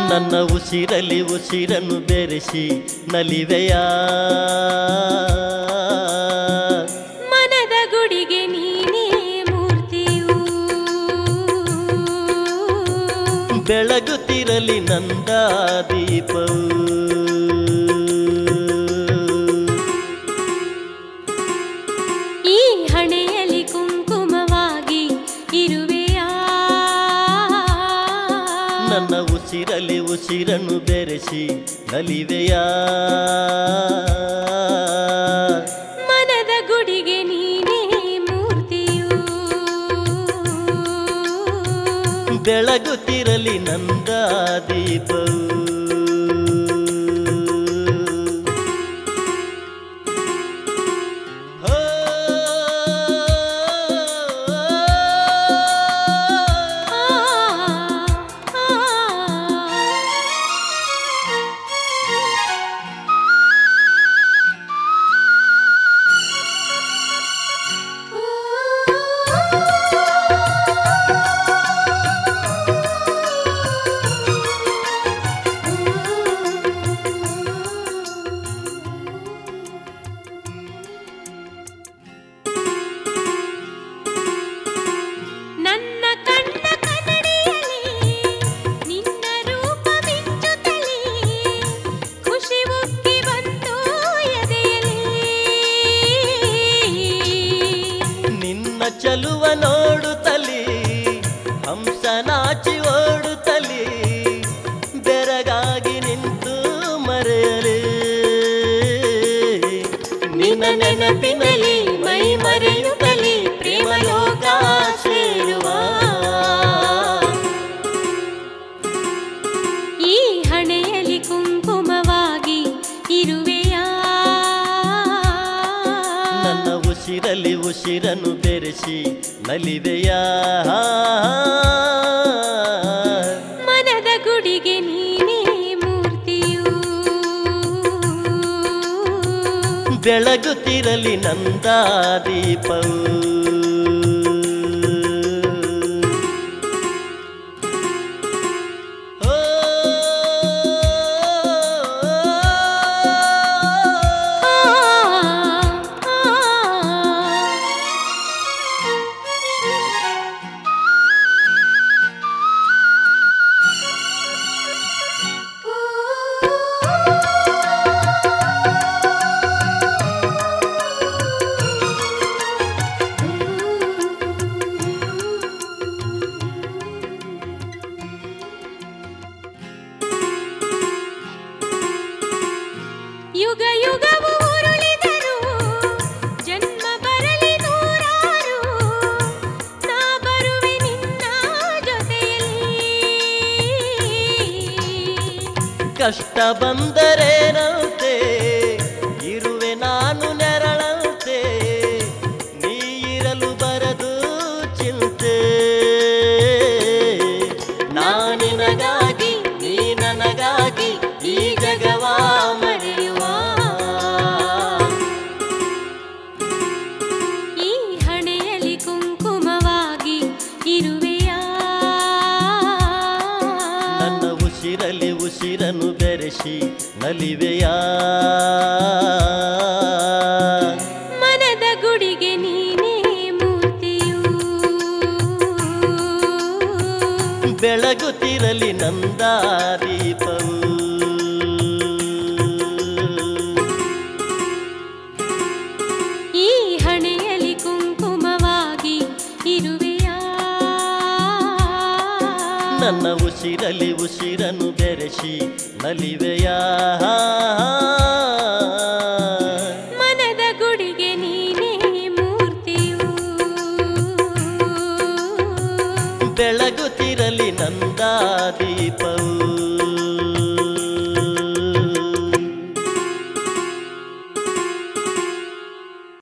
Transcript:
ನನ್ನ ಉಸಿರಲಿ ಉಸಿರನ್ನು ಬೆರೆಸಿ ನಲಿವೆಯ ಮನದ ಗುಡಿಗೆ ನೀನೇ ಮೂರ್ತಿಯು ಬೆಳಗುತ್ತಿರಲಿ ನಂದ ದೀಪವು ಈ ಹಣೆಯಲ್ಲಿ ಕುಂಕುಮವಾಗಿ ಇರುವೆಯಾ ನನ್ನ ಉಸಿರಲಿ ಉಸಿರನ್ನು ಬೆರೆಸಿ ನಲಿವೆಯ ಮನದ ಗುಡಿಗೆ ನೀನೇ ಮೂರ್ತಿಯು ಬೆಳಗುತ್ತಿರಲಿ ನಂದ ದೀಪವು ಹೋ ಆ, ಆ. ನನ್ನ ಕಣ್ಣ ಕನ್ನಡಿಯಲ್ಲಿ ನಿನ್ನ ರೂಪ ಮಿಂಚುತ್ತಲೇ ಖುಷಿ ಉಕ್ಕಿ ಬಂತು ಎದೆಯಲ್ಲಿ ನಿನ್ನ ಚಲುವ ನೋಡುತ್ತಲಿ ಹಂಸ ನಾಚಿ ಓಡುತ್ತಲಿ ಬೆರಗಾಗಿ ನಿಂತು ಮರೆಯಲಿ ನಿನ್ನ ನೆನಪಿನಲ್ಲಿ ಮೈ ಮರೆಯುತ್ತಲಿ ಪ್ರೇಮ ಲೋಕ ಸೇರುವ ಈ ಹಣೆಯಲ್ಲಿ ಕುಂಕುಮವಾಗಿ ಇರುವೆಯಾ ನನ್ನ ಉಸಿರಲಿ ಉಸಿರನ್ನು ಬೆರೆಸಿ ನಲಿವೆಯ ಮನದ ಗುಡಿಗೆ ನೀನೇ ಮೂರ್ತಿಯು ಬೆಳಗುತ್ತಿರಲಿ ನಂದ ದೀಪವು ಓ, ಆ, ಆ. ಯುಗ ಯುಗವು ಉರುಳಿದರು ಜನ್ಮ ಬರಲಿ ನೂರಾರು ನಾ ಬರುವೆ ನಿನ್ನ ಜೊತೆಯಲ್ಲಿ ಕಷ್ಟ ಬಂದರೇನಂತೆ ಇರುವೆ ನಾನು ನೆರಳಂತೆ ನೀ ಇರಲು ಬರದು ಚಿಂತೆ ನಾನಿನಗಾಗಿ ನೀ ನನಗಾಗಿ ಈ ಜಗವ ಮರೆಯುವ ಈ ಹಣೆಯಲ್ಲಿ ಕುಂಕುಮವಾಗಿ ಇರುವೆಯಾ ನನ್ನ ಉಸಿರಲಿ ಉಸಿರನ್ನು ಬೆರೆಸಿ ನಲಿವೆಯ ಮನದ ಗುಡಿಗೆ ನೀನೇ ಮೂರ್ತಿಯು ಬೆಳಗುತ್ತಿರಲಿ ನಂದ ದೀಪವು ಈ ಹಣೆಯಲ್ಲಿ ಕುಂಕುಮವಾಗಿ ಇರುವೆಯಾ ನನ್ನ ಉಸಿರಲಿ ಉಸಿರನ್ನು ಬೆರೆಸಿ ನಲಿವೆಯ